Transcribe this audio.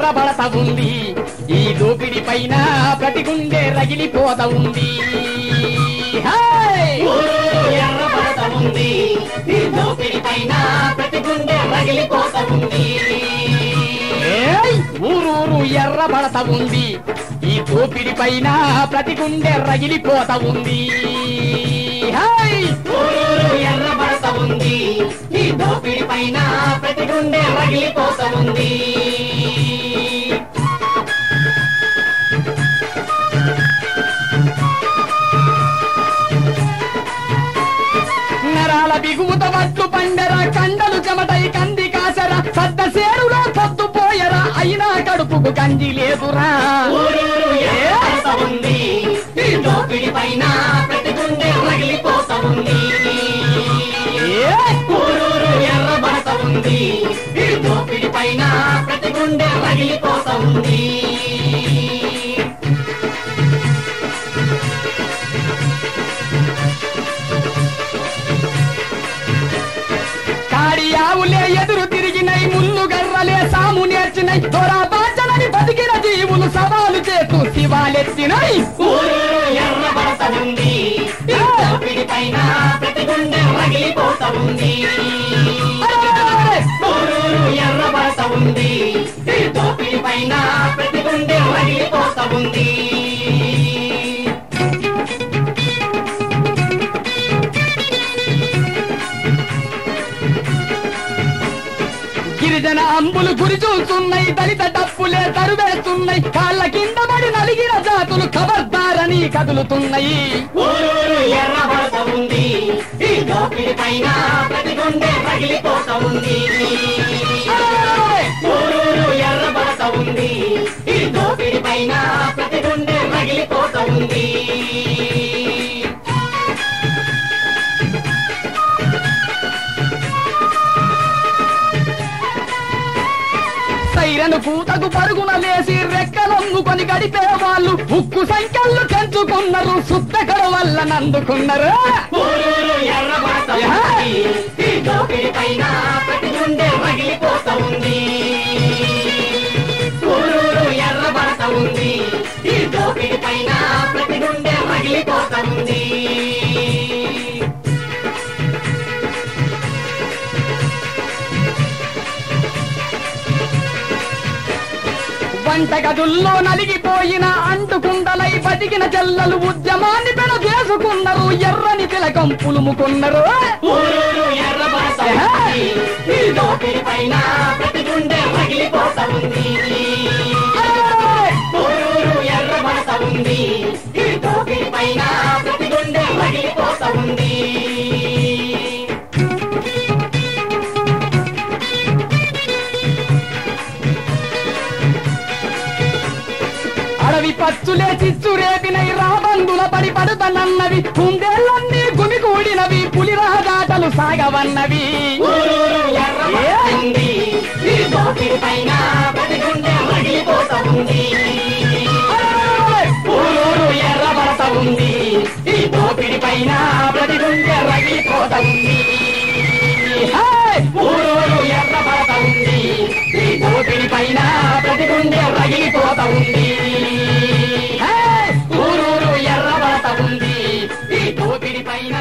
ఎర్రబడత ఉంది ఈ దోపిడి పైన ప్రతి గుండె రగిలిపోత ఉంది హై! ఊరూరు ఎర్రబడత ఉంది ఈ దోపిడి పైన ప్రతి గుండె రగిలిపోత ఉంది ఏయ్! ఊరూరు ఎర్రబడత ఉంది ఈ దోపిడి పైన ప్రతి గుండె రగిలిపోత ఉంది హై! ఊరూరు ఎర్రబడత ఉంది ఈ దోపిడి పైన ప్రతి గుండె రగిలిపోత ఉంది నరాల బిగువుత వడ్లు పండర కండలు చెమటై కంది కాసర సద్ద సేరులో పొద్దు పోయరా అయినా కడుపుకు కంది లేదురా ఊరూరు ఎర్రబడత ఉంది ఈ దోపిడి పైన ప్రతి గుండె రగిలిపోత ఉంది ఏయ్! ఊరూరు ఎర్రబడత ఉంది ఈ దోపిడి పైన ప్రతి గుండె రగిలిపోత ఉంది కాడి ఆవులే ఎదురు తిరిగినై ముళ్ళు గర్రలే సాము నేర్చినై దొరా బాచనని బతికిన జీవులు సవాలు చేస్తూ శివాలెత్తినై ఊరూరు ఎర్రబడత ఉంది ఈ దోపిడి పైన ప్రతి గుండె రగిలిపోత ఉంది అరెరెరెరెరె! ఊరూరు ఎర్రబడత ఉంది ఈ దోపిడి పైన ప్రతి గుండె రగిలిపోత ఉంది గిరిజన అంబులు గురి చూస్తున్నాయి దళిత డప్పులే తరువేస్తున్నాయి కాళ్ళ కింద పడి నలిగిన జాతులు ఖబర్దారని కదులుతున్నాయి ఊరూరు ఎర్రబడత ఉంది ఈ దోపిడి పైన ప్రతి గుండె రగిలిపోత ఉంది అరెరెరెరెరె! ఊరూరు ఎర్రబడత ఉంది ఈ దోపిడి పైన ప్రతి గుండె రగిలిపోత ఉంది సైరను కూతకు పరుగున లేసి రెక్కలమ్ముకొని గడిపే వాళ్ళు ఉక్కు సంఖ్యలు పెంచుకున్నారు సుత్తకడ వల్ల నందుకున్నారు ఊరూరు ఎర్రబడత ఉంది ఈ దోపిడి పైన ప్రతి గుండె రగిలిపోత ఉంది ఊరూరు ఎర్రబడత ఉంది ఈ దోపిడి పైన ప్రతి గుండె రగిలిపోత ఉంది వంటగదుల్లో నలిగిపోయిన అంటుకుండలై బతికిన చెల్లలు ఉద్యమాన్ని పెన చేసుకున్నారు ఎర్రని తిలకం పులుముకున్నారు ఊరూరు ఎర్రబడత ఉంది ఈ దోపిడి పైన ప్రతి గుండె రగిలిపోత ఉంది అరెరెరెరె! ఊరూరు ఎర్రబడత ఉంది ఈ దోపిడి పైన ప్రతి గుండె రగిలిపోత ఉంది అడవి పచ్చులే చిచ్చు రేపినై రాబందుల పడి పడుతనన్నవి కుందేళ్ళన్నీ గుమికూడినవి పులి రహదాటలు సాగవన్నవి ఊరూరు ఎర్రబడత ఉంది ఈ దోపిడి పైన ప్రతి గుండె రగిలిపోత ఉంది అరెరెరెరె! ఊరూరు ఎర్రబడత ఉంది ఈ దోపిడి పైన ప్రతి గుండె రగిలిపోత ఉంది హే! ఊరూరు ఎర్రబడత ఉంది ఈ దోపిడి పైన ప్రతి గుండె రగిలిపోత ఉంది హే! ఊరూరు ఎర్రబడత ఉంది ఈ దోపిడి పైన